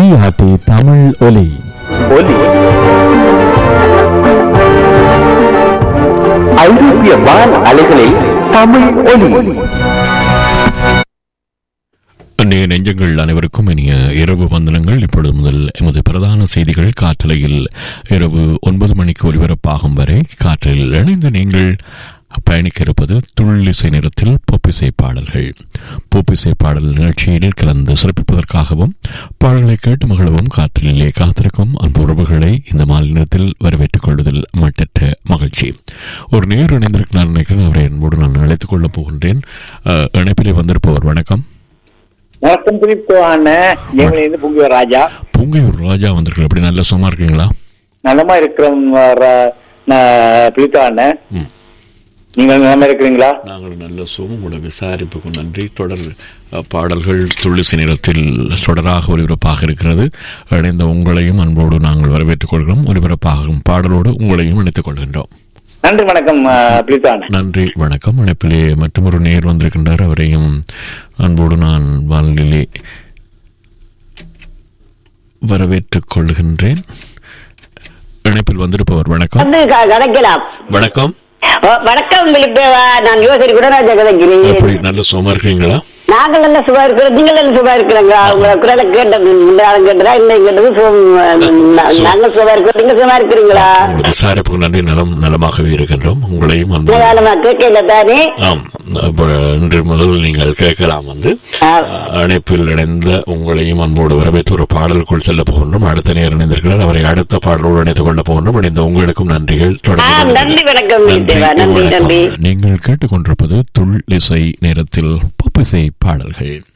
TRT Tamil ஒலி ஒலி ஐரோப்பிய வான் அலைகளில் தமிழ் ஒலி அன்றைய நெஞ்சங்கள் அனைவருக்கும் இனிய இரவு வந்தனங்கள் இப்பொழுது முதல் எமது பிரதான செய்திகள் காற்றலையில் இரவு ஒன்பது மணிக்கு ஒலிபரப்பாகும் வரை காற்றில் இணைந்து நீங்கள் பயணிக்க இருப்பது துள்ளிசை நிறத்தில் பொப்பிசை பாடல்கள் பொப்பிசை பாடல் நிகழ்ச்சியில் கலந்து சிறப்பிப்பதற்காகவும் பாடல்களை கேட்டு மகிழவும் காற்றிலே காத்திருக்கும் அன்பு உறவுகளை இந்த மாலை நேரத்தில் வரவேற்றுக் கொள்வதில் மட்டற்ற மகிழ்ச்சி ஒரு நேர் இணைந்திருக்கிறார் நினைக்கிறேன் அவரை என்போடு நான் அழைத்துக் கொள்ளப் போகின்றேன் அஹ், இணைப்பிலே வந்திருப்பவர் வணக்கம் வணக்கம் பிலிப் எங்களை இருந்து புங்கிய ராஜா பூங்கையூர் ராஜா வந்திருக்கீங்க எப்படி நல்ல சும்மா இருக்கீங்களா நலமா இருக்கிறோம் பிலிப் ம். நீங்கள் நலமா இருக்கிறீங்களா நாங்கள் நல்ல சுகம் உங்களோட விசாரிப்புக்கு நன்றி தொடர் அஹ், பாடல்கள் துள்ளிசை நிறத்தில் தொடராக ஒலிபரப்பாக இருக்கிறது இணைந்த உங்களையும் அன்போடு நாங்கள் வரவேற்றுக் கொள்கிறோம் ஒலிபரப்பாகும் பாடலோடு உங்களையும் இணைத்துக் கொள்கின்றோம் நன்றி வணக்கம் பிலிப் நன்றி வணக்கம் இணைப்பிலே மற்றொரு நேர் வந்திருக்கின்றார் அவரையும் அன்போடு நான் வானிலே வரவேற்றுக் கொள்கின்றேன் இணைப்பில் வந்திருப்பவர் வணக்கம் வந்து க- கதைக்கலாம் வணக்கம் வ- வணக்கம் பிலிப்பேவா நான் யோசனை குணராஜா கதைக்கிறேன் எப்படி நல்ல சுகமா இருக்கீங்களா நாங்கள் நல்ல சுபா இருக்கிறோம் நீங்கள் நல்ல சுபா இருக்கிறாங்க உங்களை குரலை கேட்டது முன்னாலும் கேட்டதா இன்னும் கேட்டது சுகம் நா- நாங்கள் சுபா இருக்கிறோம் நீங்க சுபா இருக்கிறீங்களா உங்கள் விசாரிப்புக்கு நன்றி நலம் நலமாகவே இருக்கின்றோம் உங்களையும் அன்பு காலமா கேட்கல தானே ஆம் அப்ப இன்று முதல் நீங்கள் கேட்கலாம் வந்து ஆ. அணைப்பில் இணைந்த உங்களையும் அன்போடு வரவேற்று ஒரு பாடலுக்குள் செல்ல போகின்றோம் அடுத்த நேரம் இணைந்திருக்கிறார் அவரை அடுத்த பாடலோடு இணைத்துக் கொள்ள போகின்றோம் இணைந்த உங்களுக்கும் நன்றிகள் ஆ, தொடர்ந்து நன்றி வணக்கம் பிலிப்பேவா நன்றி வணக்கம். நன்றி நீங்கள் கேட்டுக்கொண்டிருப்பது துள் இசை நேரத்தில் பப்பிசை பாடல்கள்